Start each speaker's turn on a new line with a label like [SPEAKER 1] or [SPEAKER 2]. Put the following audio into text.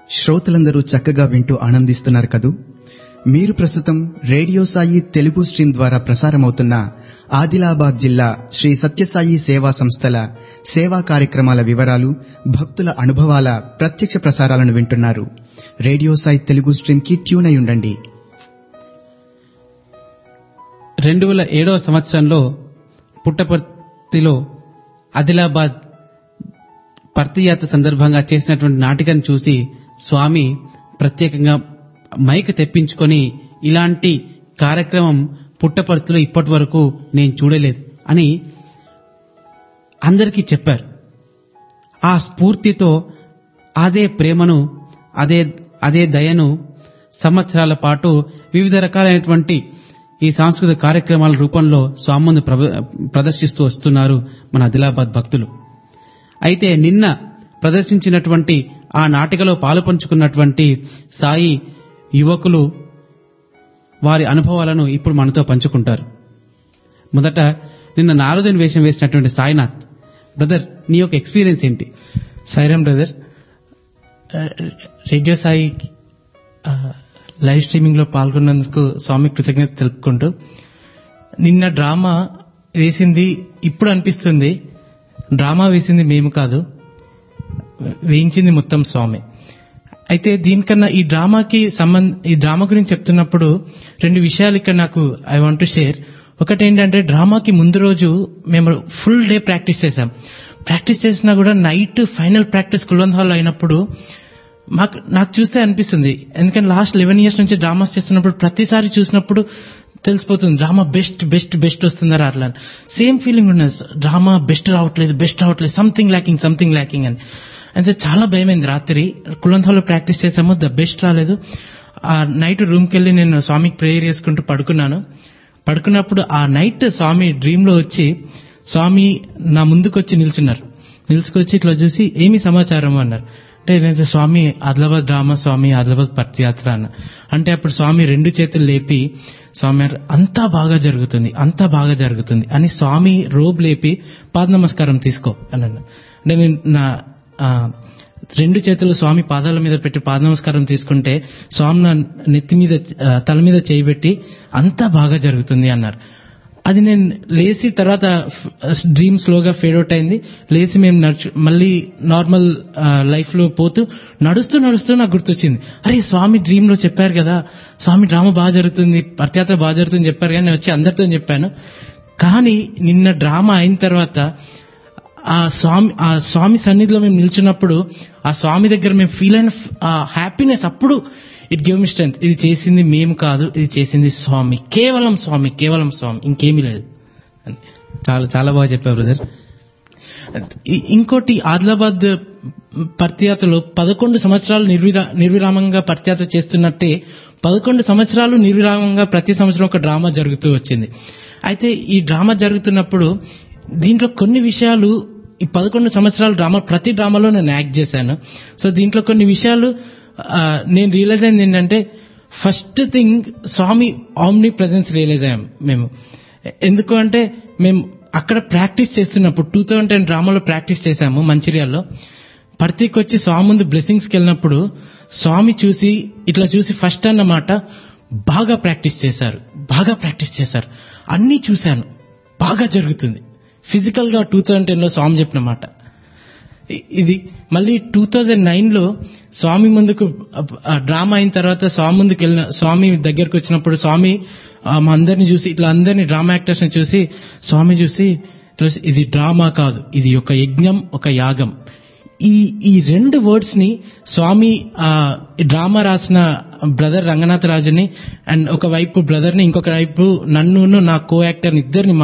[SPEAKER 1] శ్రోతలందరూ చక్కగా వింటూ ఆనందిస్తున్నారు కదూ మీరు ప్రస్తుతం రేడియో సాయి తెలుగు స్ట్రీమ్ ద్వారా ప్రసారమవుతున్న ఆదిలాబాద్ జిల్లా శ్రీ సత్యసాయి సేవా సంస్థల సేవా కార్యక్రమాల వివరాలు భక్తుల అనుభవాల ప్రత్యక్ష ప్రసారాలను వింటున్నారు రేడియో సాయి తెలుగు స్ట్రీమ్ కి ట్యూన్ అయి ఉండండి
[SPEAKER 2] రెండు వేల ఏడవ సంవత్సరంలో పుట్టపర్తిలో ఆదిలాబాద్ పర్తియాత్ర సందర్భంగా చేసినటువంటి నాటికను చూసి స్వామి ప్రత్యేకంగా మైక్ తెప్పించుకొని ఇలాంటి కార్యక్రమం పుట్టపర్తిలో ఇప్పటి వరకు నేను చూడలేదు అని అందరికీ చెప్పారు ఆ స్ఫూర్తితో అదే ప్రేమను అదే అదే దయను సంవత్సరాల పాటు వివిధ రకాలైనటువంటి ఈ సాంస్కృతిక కార్యక్రమాల రూపంలో స్వామి ముందు ప్రదర్శిస్తూ వస్తున్నారు మన ఆదిలాబాద్ భక్తులు అయితే నిన్న ప్రదర్శించినటువంటి ఆ నాటికలో పాలుపంచుకున్నటువంటి సాయి యువకులు వారి అనుభవాలను ఇప్పుడు మనతో పంచుకుంటారు మొదట నిన్న నారదుని వేషం వేసినటువంటి సాయినాథ్ బ్రదర్ నీ యొక్క ఎక్స్పీరియన్స్ ఏంటి
[SPEAKER 3] సాయిరామ్ బ్రదర్ రేడియో సాయి ఆ, లైవ్ స్ట్రీమింగ్ లో పాల్గొన్నందుకు స్వామి కృతజ్ఞత తెలుపుకుంటూ నిన్న డ్రామా వేసింది ఇప్పుడు అనిపిస్తుంది డ్రామా వేసింది మేము కాదు వేయించింది మొత్తం స్వామి అయితే దీనికన్నా ఈ డ్రామాకి సంబంధ ఈ డ్రామా గురించి చెప్తున్నప్పుడు రెండు విషయాలు ఇక్కడ నాకు ఐ వాంట్ టు షేర్ ఒకటి ఏంటంటే డ్రామాకి ముందు రోజు మేము ఫుల్ డే ప్రాక్టీస్ చేసాం ప్రాక్టీస్ చేసినా కూడా night final practice Kulwant hall అయినప్పుడు మాకు నాకు చూస్తే అనిపిస్తుంది ఎందుకంటే లాస్ట్ లెవెన్ ఇయర్స్ నుంచి డ్రామాస్ చేస్తున్నప్పుడు ప్రతిసారి చూసినప్పుడు తెలిసిపోతుంది డ్రామా బెస్ట్ బెస్ట్ బెస్ట్ వస్తుందా అట్లా సేమ్ ఫీలింగ్ ఉన్నది డ్రామా బెస్ట్ రావట్లేదు బెస్ట్ రావట్లేదు సంథింగ్ ల్యాకింగ్ సంథింగ్ ల్యాకింగ్ అని అయితే చాలా భయమైంది రాత్రి కులంత్ హాల్లో ప్రాక్టీస్ చేసాము ద బెస్ట్ రాలేదు ఆ నైట్ రూమ్కి వెళ్ళి నేను స్వామికి ప్రేయర్ చేసుకుంటూ పడుకున్నాను పడుకున్నప్పుడు ఆ నైట్ స్వామి డ్రీమ్ లో వచ్చి స్వామి నా ముందుకు వచ్చి నిల్చున్నారు నిల్చుకొచ్చి ఇట్లా చూసి ఏమి సమాచారం అన్నారు అంటే నేనైతే స్వామి ఆదిలాబాద్ డ్రామా స్వామి ఆదిలాబాద్ పర్తియాత్ర అన్న అంటే అప్పుడు స్వామి రెండు చేతులు లేపి స్వామి అన్నారు, అంతా బాగా జరుగుతుంది అంతా బాగా జరుగుతుంది అని స్వామి రోబ్ లేపి పాద నమస్కారం తీసుకో అని అన్నారు. అంటే నేను నా ఆ, రెండు చేతులు స్వామి పాదాల మీద పెట్టి పాద నమస్కారం తీసుకుంటే స్వామి నా నెత్తి మీద ఆ, తల మీద చేయబెట్టి అంతా బాగా జరుగుతుంది అన్నారు అది నేను లేచి తర్వాత డ్రీమ్ స్లోగా ఫేడ్ అవుట్ అయింది లేచి మేము నడుచు మళ్ళీ నార్మల్ లైఫ్ లో పోతూ నడుస్తూ నడుస్తూ నాకు గుర్తొచ్చింది అరే స్వామి డ్రీమ్ లో చెప్పారు కదా స్వామి డ్రామా బాగా జరుగుతుంది పర్త్యాత్ర బాగా జరుగుతుంది చెప్పారు కానీ నేను వచ్చి అందరితో చెప్పాను కానీ నిన్న డ్రామా అయిన తర్వాత ఆ స్వామి ఆ స్వామి సన్నిధిలో మేము నిల్చున్నప్పుడు ఆ స్వామి దగ్గర మేము ఫీల్ అయిన ఆ హ్యాపీనెస్ అప్పుడు ఇట్ గివ్ మీ స్ట్రెంత్ ఇది చేసింది మేము కాదు ఇది చేసింది స్వామి కేవలం స్వామి కేవలం స్వామి ఇంకేమీ లేదు అని.
[SPEAKER 2] చాలా చాలా బాగా చెప్పావు బ్రదర్
[SPEAKER 3] ఇ- ఇంకోటి ఆదిలాబాద్ పర్తియాత్రలో పదకొండు సంవత్సరాలు నిర్విరా నిర్విరామంగా పర్తియాత్ర చేస్తున్నట్టే పదకొండు సంవత్సరాలు నిర్విరామంగా ప్రతి సంవత్సరం ఒక డ్రామా జరుగుతూ వచ్చింది అయితే ఈ డ్రామా జరుగుతున్నప్పుడు దీంట్లో కొన్ని విషయాలు ఈ పదకొండు సంవత్సరాల డ్రామా ప్రతి డ్రామాలో నేను యాక్ట్ చేశాను సో దీంట్లో కొన్ని విషయాలు ఆ, నేను రియలైజ్ అయింది ఏంటంటే first thing Swami omni presence realise అయ్యాం మేము ఎందుకు అంటే మేము అక్కడ ప్రాక్టీస్ చేస్తున్నప్పుడు టూ థౌజండ్ టెన్ డ్రామాలో ప్రాక్టీస్ చేశాము మంచిర్యాల్లో పర్తికి వచ్చి స్వామి ముందు బ్లెస్సింగ్స్కి వెళ్ళినప్పుడు స్వామి చూసి ఇట్లా చూసి ఫస్ట్ అన్నమాట బాగా ప్రాక్టీస్ చేశారు బాగా ప్రాక్టీస్ చేశారు అన్నీ చూశాను బాగా జరుగుతుంది ఫిజికల్ గా టూ థౌజండ్ టెన్ లో స్వామి చెప్పిన మాట ఇ- ఇది మళ్ళీ టూ థౌజండ్ నైన్ లో స్వామి ముందుకు ఆ డ్రామా అయిన తర్వాత స్వామి ముందుకు వెళ్ళిన స్వామి దగ్గరకు వచ్చినప్పుడు స్వామి ఆ, మా అందరిని చూసి ఇట్లా అందరినీ డ్రామా యాక్టర్స్ ని చూసి స్వామి చూసి ఇట్లా చూసి, ఇది డ్రామా కాదు ఇది ఒక యజ్ఞం ఒక యాగం ఈ ఈ రెండు వర్డ్స్ ని స్వామి ఆ డ్రామా రాసిన బ్రదర్ రంగనాథ్ రాజుని అండ్ ఒక వైపు బ్రదర్ ని ఇంకొక వైపు నన్ను నా కో యాక్టర్ ఇద్దరిని